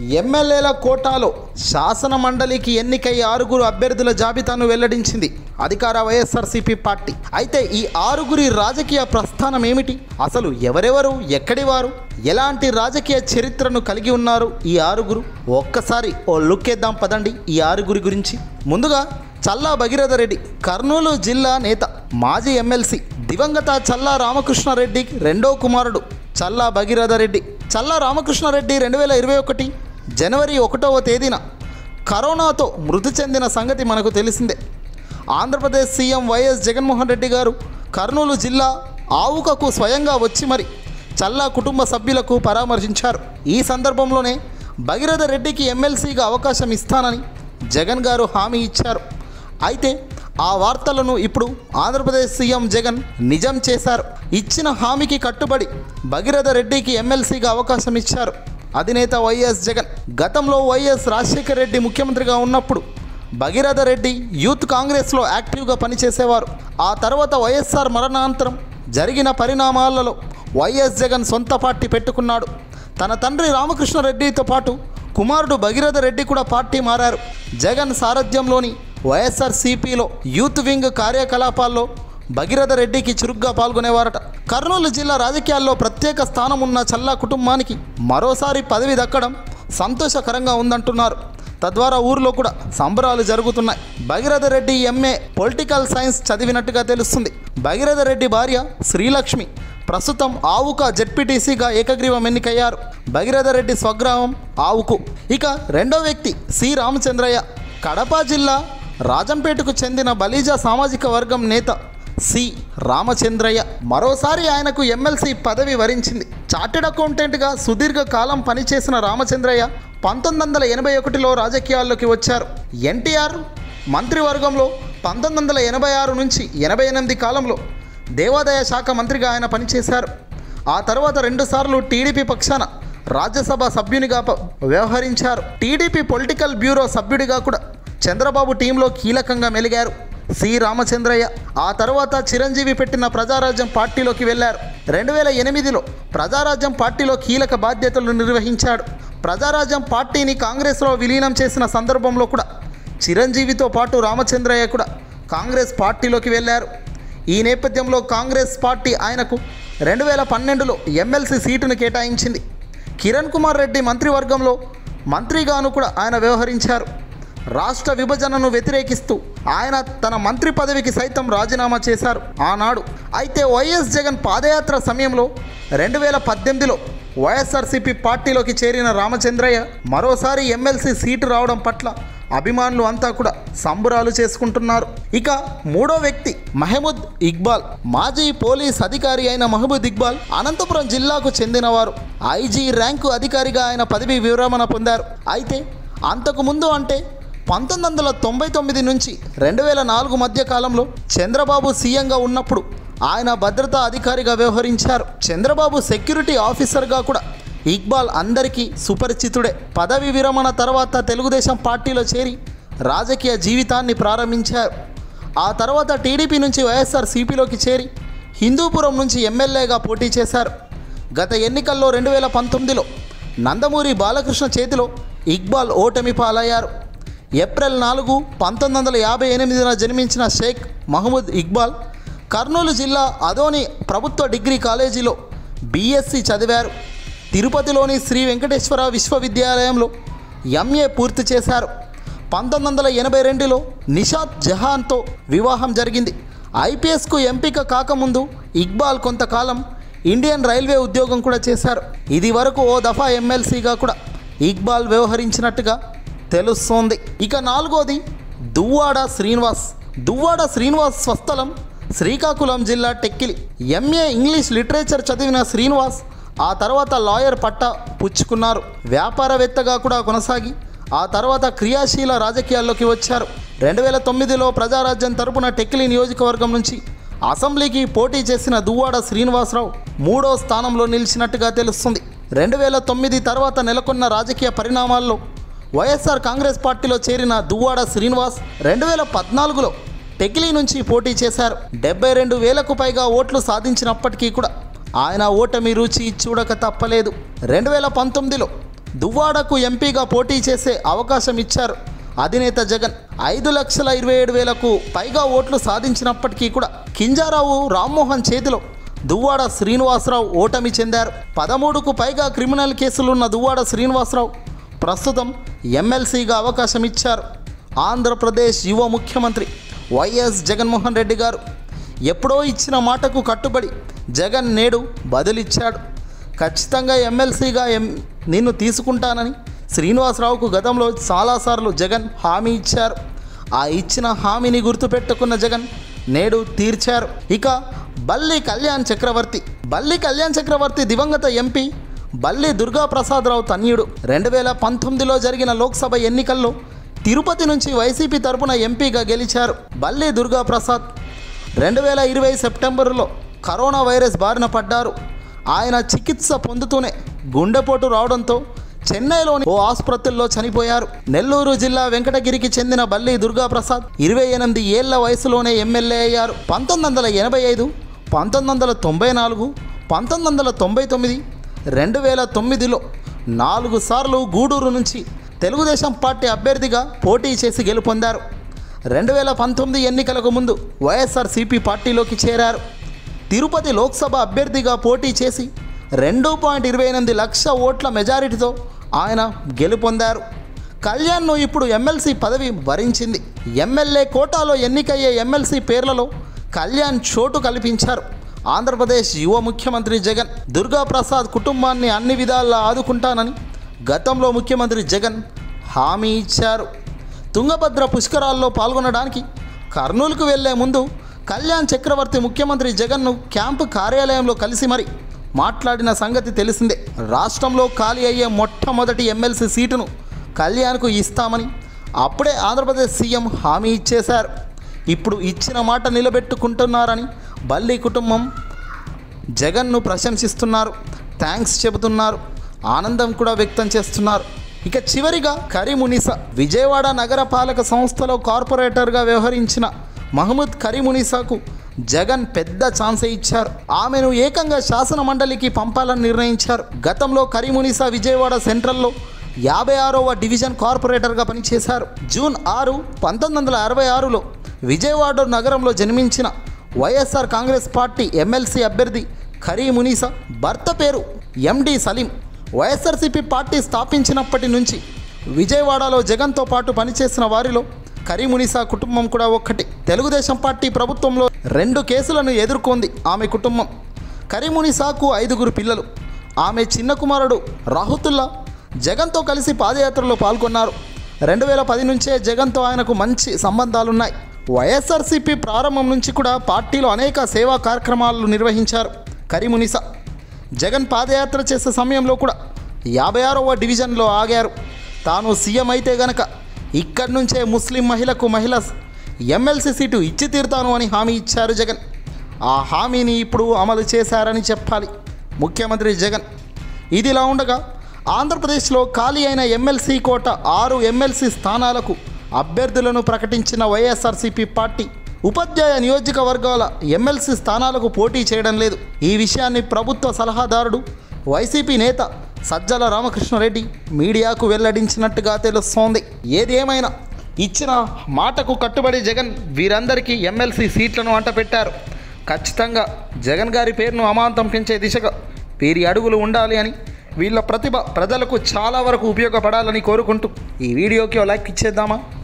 ఎమ్మెల్యేల కోటాలో శాసన మండలికి ఎన్నికై ఆరుగురు అభ్యర్థుల జాబితాను వెల్లడించింది అధికార వైఎస్ఆర్సీపీ పార్టీ అయితే ఈ ఆరుగురి రాజకీయ ప్రస్థానం ఏమిటి అసలు ఎవరెవరు ఎక్కడి వారు ఎలాంటి రాజకీయ చరిత్రను కలిగి ఉన్నారు ఈ ఆరుగురు ఒక్కసారి ఓ లుక్ వేద్దాం పదండి ఈ ఆరుగురి గురించి ముందుగా చల్లా భగీరథ రెడ్డి కర్నూలు జిల్లా నేత మాజీ ఎమ్మెల్సీ దివంగత చల్లా రామకృష్ణారెడ్డి రెండో కుమారుడు చల్లా భగీరథ రెడ్డి చల్లా రామకృష్ణారెడ్డి రెండు వేల ఇరవై ఒకటి జనవరి ఒకటవ తేదీన కరోనాతో మృతి చెందిన సంగతి మనకు తెలిసిందే ఆంధ్రప్రదేశ్ సీఎం వైఎస్ జగన్మోహన్ రెడ్డి గారు కర్నూలు జిల్లా ఆవుకకు స్వయంగా వచ్చి మరి చల్లా కుటుంబ సభ్యులకు పరామర్శించారు ఈ సందర్భంలోనే భగీరథ రెడ్డికి ఎమ్మెల్సీగా అవకాశం ఇస్తానని జగన్ గారు హామీ ఇచ్చారు అయితే ఆ వార్తలను ఇప్పుడు ఆంధ్రప్రదేశ్ సీఎం జగన్ నిజం చేశారు ఇచ్చిన హామీకి కట్టుబడి భగీరథ రెడ్డికి ఎమ్మెల్సీగా అవకాశం ఇచ్చారు అధినేత వైఎస్ జగన్ గతంలో వైఎస్ రాజశేఖర రెడ్డి ముఖ్యమంత్రిగా ఉన్నప్పుడు భగీరథ రెడ్డి యూత్ కాంగ్రెస్లో యాక్టివ్గా పనిచేసేవారు ఆ తర్వాత వైఎస్ఆర్ మరణానంతరం జరిగిన పరిణామాలలో వైఎస్ జగన్ సొంత పార్టీ పెట్టుకున్నాడు తన తండ్రి రామకృష్ణారెడ్డితో పాటు కుమారుడు భగీరథ రెడ్డి కూడా పార్టీ మారారు జగన్ సారథ్యంలోని వైఎస్ఆర్ సిపిలో యూత్ వింగ్ కార్యకలాపాల్లో భగీరథ రెడ్డికి చురుగ్గా పాల్గొనేవారట కర్నూలు జిల్లా రాజకీయాల్లో ప్రత్యేక స్థానం ఉన్న చల్లా కుటుంబానికి మరోసారి పదవి దక్కడం సంతోషకరంగా ఉందంటున్నారు తద్వారా ఊరిలో కూడా సంబరాలు జరుగుతున్నాయి Bhagiratha Reddy MA political science చదివినట్టుగా తెలుస్తుంది భగీరథ రెడ్డి భార్య శ్రీలక్ష్మి ప్రస్తుతం ఆవుక జెడ్పీటీసీగా ఏకగ్రీవం ఎన్నికయ్యారు భగీరథ రెడ్డి స్వగ్రామం ఆవుకు ఇక రెండో వ్యక్తి సి రామచంద్రయ్య కడప జిల్లా రాజంపేటకు చెందిన బలీజా సామాజిక వర్గం నేత సి రామచంద్రయ్య మరోసారి ఆయనకు ఎమ్మెల్సీ పదవి వరించింది చార్టెడ్ అకౌంటెంట్గా సుదీర్ఘ కాలం పనిచేసిన రామచంద్రయ్య పంతొమ్మిది వందల ఎనభై ఒకటిలో రాజకీయాల్లోకి వచ్చారు ఎన్టీఆర్ మంత్రివర్గంలో పంతొమ్మిది వందల ఎనభై ఆరు నుంచి ఎనభై ఎనిమిది కాలంలో దేవాదాయ శాఖ మంత్రిగా ఆయన పనిచేశారు ఆ తర్వాత రెండుసార్లు టీడీపీ పక్షాన రాజ్యసభ సభ్యునిగా ప- వ్యవహరించారు టీడీపీ పొలిటికల్ బ్యూరో సభ్యుడిగా కూడా చంద్రబాబు టీంలో కీలకంగా మెలిగారు సి రామచంద్రయ్య ఆ తర్వాత చిరంజీవి పెట్టిన ప్రజారాజ్యం పార్టీలోకి వెళ్లారు రెండు వేల ఎనిమిదిలో ప్రజారాజ్యం పార్టీలో కీలక బాధ్యతలు నిర్వహించాడు ప్రజారాజ్యం పార్టీని కాంగ్రెస్లో విలీనం చేసిన సందర్భంలో కూడా చిరంజీవితో పాటు రామచంద్రయ్య కూడా కాంగ్రెస్ పార్టీలోకి వెళ్ళారు ఈ నేపథ్యంలో కాంగ్రెస్ పార్టీ ఆయనకు రెండు వేల పన్నెండులో ఎమ్మెల్సీ సీటును కేటాయించింది కిరణ్ కుమార్ రెడ్డి మంత్రివర్గంలో మంత్రిగాను కూడా ఆయన వ్యవహరించారు రాష్ట్ర విభజనను వ్యతిరేకిస్తూ ఆయన తన మంత్రి పదవికి సైతం రాజీనామా చేశారు ఆనాడు అయితే వైఎస్ జగన్ పాదయాత్ర సమయంలో రెండు వేల పద్దెనిమిదిలో వైఎస్ఆర్సీపీ పార్టీలోకి చేరిన రామచంద్రయ్య మరోసారి ఎమ్మెల్సీ సీటు రావడం పట్ల అభిమానులు అంతా కూడా సంబురాలు చేసుకుంటున్నారు ఇక మూడో వ్యక్తి మహమూద్ ఇక్బాల్ మాజీ పోలీస్ అధికారి అయిన మహమూద్ ఇక్బాల్ అనంతపురం జిల్లాకు చెందినవారు ఐజీ ర్యాంకు అధికారిగా ఆయన పదవి విరమణ పొందారు అయితే అంతకు ముందు అంటే పంతొమ్మిది వందల తొంభై తొమ్మిది నుంచి రెండు వేల నాలుగు మధ్య కాలంలో చంద్రబాబు సీఎంగా ఉన్నప్పుడు ఆయన భద్రతా అధికారిగా వ్యవహరించారు చంద్రబాబు సెక్యూరిటీ ఆఫీసర్గా కూడా ఇక్బాల్ అందరికీ సుపరిచితుడే పదవి విరమణ తర్వాత తెలుగుదేశం పార్టీలో చేరి రాజకీయ జీవితాన్ని ప్రారంభించారు ఆ తర్వాత టీడీపీ నుంచి వైఎస్ఆర్ సిపిలోకి చేరి హిందూపురం నుంచి ఎమ్మెల్యేగా పోటీ చేశారు గత ఎన్నికల్లో రెండు వేల పంతొమ్మిదిలో నందమూరి బాలకృష్ణ చేతిలో ఇక్బాల్ ఓటమి పాలయ్యారు ఏప్రిల్ నాలుగు పంతొమ్మిది వందల యాభై ఎనిమిదిన జన్మించిన షేక్ మహమూద్ ఇక్బాల్ కర్నూలు జిల్లా అదోని ప్రభుత్వ డిగ్రీ కాలేజీలో బీఎస్సీ చదివారు తిరుపతిలోని శ్రీ వెంకటేశ్వర విశ్వవిద్యాలయంలో ఎంఏ పూర్తి చేశారు పంతొమ్మిది వందల ఎనభై రెండులో నిషాద్ జహాన్తో వివాహం జరిగింది ఐపీఎస్కు ఎంపిక కాకముందు ఇక్బాల్ కొంతకాలం ఇండియన్ రైల్వే ఉద్యోగం కూడా చేశారు ఇది వరకు ఓ దఫా ఎమ్మెల్సీగా కూడా ఇక్బాల్ వ్యవహరించినట్టుగా తెలుస్తోంది ఇక నాలుగోది దువ్వాడ శ్రీనివాస్ దువ్వాడ శ్రీనివాస్ స్వస్థలం శ్రీకాకుళం జిల్లా టెక్కిలి ఎంఏ ఇంగ్లీష్ లిటరేచర్ చదివిన శ్రీనివాస్ ఆ తర్వాత లాయర్ పట్టా పుచ్చుకున్నారు వ్యాపారవేత్తగా కూడా కొనసాగి ఆ తర్వాత క్రియాశీల రాజకీయాల్లోకి వచ్చారు రెండు వేల తొమ్మిదిలో ప్రజారాజ్యం తరపున టెక్కిలి నియోజకవర్గం నుంచి అసెంబ్లీకి పోటీ చేసిన దువ్వాడ శ్రీనివాసరావు మూడో స్థానంలో నిలిచినట్టుగా తెలుస్తుంది రెండు వేల తొమ్మిది తర్వాత నెలకొన్న రాజకీయ పరిణామాల్లో వైఎస్ఆర్ కాంగ్రెస్ పార్టీలో చేరిన దువ్వాడ శ్రీనివాస్ రెండు వేల పద్నాలుగులో టెకిలీ నుంచి పోటీ చేశారు డెబ్బై రెండు వేలకు పైగా ఓట్లు సాధించినప్పటికీ కూడా ఆయన ఓటమి రుచి చూడక తప్పలేదు రెండు వేల పంతొమ్మిదిలో దువ్వాడకు ఎంపీగా పోటీ చేసే అవకాశం ఇచ్చారు అధినేత జగన్ ఐదు లక్షల ఇరవై ఏడు వేలకు పైగా ఓట్లు సాధించినప్పటికీ కూడా కింజారావు రామ్మోహన్ చేతిలో దువ్వాడ శ్రీనివాసరావు ఓటమి చెందారు పదమూడుకు పైగా క్రిమినల్ కేసులున్న దువ్వాడ శ్రీనివాసరావు ప్రస్తుతం ఎమ్మెల్సీగా అవకాశం ఇచ్చారు ఆంధ్రప్రదేశ్ యువ ముఖ్యమంత్రి వైఎస్ జగన్మోహన్ రెడ్డి గారు ఎప్పుడో ఇచ్చిన మాటకు కట్టుబడి జగన్ నేడు బదులిచ్చాడు ఖచ్చితంగా ఎమ్మెల్సీగా ఎం నిన్ను తీసుకుంటానని శ్రీనివాసరావుకు గతంలో చాలాసార్లు జగన్ హామీ ఇచ్చారు ఆ ఇచ్చిన హామీని గుర్తుపెట్టుకున్న జగన్ నేడు తీర్చారు ఇక బల్లి కళ్యాణ్ చక్రవర్తి బల్లి కళ్యాణ్ చక్రవర్తి దివంగత ఎంపీ బల్లి దుర్గాప్రసాదరావు తన్యుడు రెండు వేల పంతొమ్మిదిలో జరిగిన లోక్సభ ఎన్నికల్లో తిరుపతి నుంచి వైసీపీ తరపున ఎంపీగా గెలిచారు బల్లి దుర్గాప్రసాద్ రెండు వేల ఇరవై సెప్టెంబరులో కరోనా వైరస్ బారిన పడ్డారు ఆయన చికిత్స పొందుతూనే గుండెపోటు రావడంతో చెన్నైలోని ఓ ఆసుపత్రిలో చనిపోయారు నెల్లూరు జిల్లా వెంకటగిరికి చెందిన బల్లి దుర్గాప్రసాద్ ఇరవై ఎనిమిది ఏళ్ల వయసులోనే ఎమ్మెల్యే అయ్యారు పంతొమ్మిది వందల ఎనభై ఐదు పంతొమ్మిది వందల తొంభై నాలుగు పంతొమ్మిది వందల తొంభై తొమ్మిది రెండు వేల తొమ్మిదిలో నాలుగు సార్లు గూడూరు నుంచి తెలుగుదేశం పార్టీ అభ్యర్థిగా పోటీ చేసి గెలుపొందారు రెండు వేల పంతొమ్మిది ఎన్నికలకు ముందు వైఎస్ఆర్సీపీ పార్టీలోకి చేరారు తిరుపతి లోక్సభ అభ్యర్థిగా పోటీ చేసి రెండు పాయింట్ ఇరవై ఎనిమిది లక్ష ఓట్ల మెజారిటీతో ఆయన గెలుపొందారు కళ్యాణ్ను ఇప్పుడు ఎమ్మెల్సీ పదవి వరించింది ఎమ్మెల్యే కోటాలో ఎన్నికయ్యే ఎమ్మెల్సీ పేర్లలో కళ్యాణ్ చోటు కల్పించారు ఆంధ్రప్రదేశ్ యువ ముఖ్యమంత్రి జగన్ దుర్గాప్రసాద్ కుటుంబాన్ని అన్ని విధాలా ఆదుకుంటానని గతంలో ముఖ్యమంత్రి జగన్ హామీ ఇచ్చారు తుంగభద్ర పుష్కరాల్లో పాల్గొనడానికి కర్నూలుకు వెళ్లే ముందు కళ్యాణ్ చక్రవర్తి ముఖ్యమంత్రి జగన్ను క్యాంపు కార్యాలయంలో కలిసి మరి మాట్లాడిన సంగతి తెలిసిందే రాష్ట్రంలో ఖాళీ అయ్యే మొట్టమొదటి ఎమ్మెల్సీ సీటును కళ్యాణ్కు ఇస్తామని అప్పుడే ఆంధ్రప్రదేశ్ సీఎం హామీ ఇచ్చేశారు ఇప్పుడు ఇచ్చిన మాట నిలబెట్టుకుంటున్నారని బల్లి కుటుంబం జగన్ను ప్రశంసిస్తున్నారు థ్యాంక్స్ చెబుతున్నారు ఆనందం కూడా వ్యక్తం చేస్తున్నారు ఇక చివరిగా కరీమునిసా విజయవాడ నగరపాలక సంస్థలో కార్పొరేటర్గా వ్యవహరించిన మహమ్మద్ కరీమునిసాకు జగన్ పెద్ద ఛాన్సే ఇచ్చారు ఆమెను ఏకంగా శాసన మండలికి పంపాలని నిర్ణయించారు గతంలో కరీమునిసా విజయవాడ సెంట్రల్లో యాభై ఆరవ డివిజన్ కార్పొరేటర్గా పనిచేశారు జూన్ ఆరు పంతొమ్మిది వందల అరవై ఆరులో విజయవాడ నగరంలో జన్మించిన వైఎస్ఆర్ కాంగ్రెస్ పార్టీ ఎమ్మెల్సీ అభ్యర్థి ఖరీమునీసా భర్త పేరు ఎండి సలీం వైఎస్ఆర్సీపీ పార్టీ స్థాపించినప్పటి నుంచి విజయవాడలో జగన్తో పాటు పనిచేసిన వారిలో కరీమునిసా కుటుంబం కూడా ఒక్కటి తెలుగుదేశం పార్టీ ప్రభుత్వంలో రెండు కేసులను ఎదుర్కొంది ఆమె కుటుంబం కరీమునిసాకు ఐదుగురు పిల్లలు ఆమె చిన్న కుమారుడు రాహుతుల్లా జగన్తో కలిసి పాదయాత్రలో పాల్గొన్నారు రెండు వేల పది నుంచే జగన్తో ఆయనకు మంచి సంబంధాలున్నాయి వైఎస్ఆర్సీపీ ప్రారంభం నుంచి కూడా పార్టీలో అనేక సేవా కార్యక్రమాలు నిర్వహించారు కరీమునిసా జగన్ పాదయాత్ర చేసే సమయంలో కూడా యాభై ఆరవ డివిజన్లో ఆగారు తాను సీఎం అయితే గనక ఇక్కడి నుంచే ముస్లిం మహిళకు మహిళ ఎమ్మెల్సీ సీటు ఇచ్చి తీరుతాను అని హామీ ఇచ్చారు జగన్ ఆ హామీని ఇప్పుడు అమలు చేశారని చెప్పాలి ముఖ్యమంత్రి జగన్ ఇదిలా ఉండగా ఆంధ్రప్రదేశ్లో ఖాళీ అయిన ఎమ్మెల్సీ కోట ఆరు ఎమ్మెల్సీ స్థానాలకు అభ్యర్థులను ప్రకటించిన వైఎస్ఆర్సీపీ పార్టీ ఉపాధ్యాయ నియోజకవర్గాల ఎమ్మెల్సీ స్థానాలకు పోటీ చేయడం లేదు ఈ విషయాన్ని ప్రభుత్వ సలహాదారుడు వైసీపీ నేత సజ్జల రామకృష్ణారెడ్డి మీడియాకు వెల్లడించినట్టుగా తెలుస్తోంది ఏది ఏమైనా ఇచ్చిన మాటకు కట్టుబడి జగన్ వీరందరికీ ఎమ్మెల్సీ సీట్లను అంటపెట్టారు ఖచ్చితంగా జగన్ గారి పేరును అమాంతం పెంచే దిశగా వీరి అడుగులు ఉండాలి అని వీళ్ళ ప్రతిభ ప్రజలకు చాలా వరకు ఉపయోగపడాలని కోరుకుంటూ ఈ వీడియోకి ఓ లైక్ ఇచ్చేద్దామా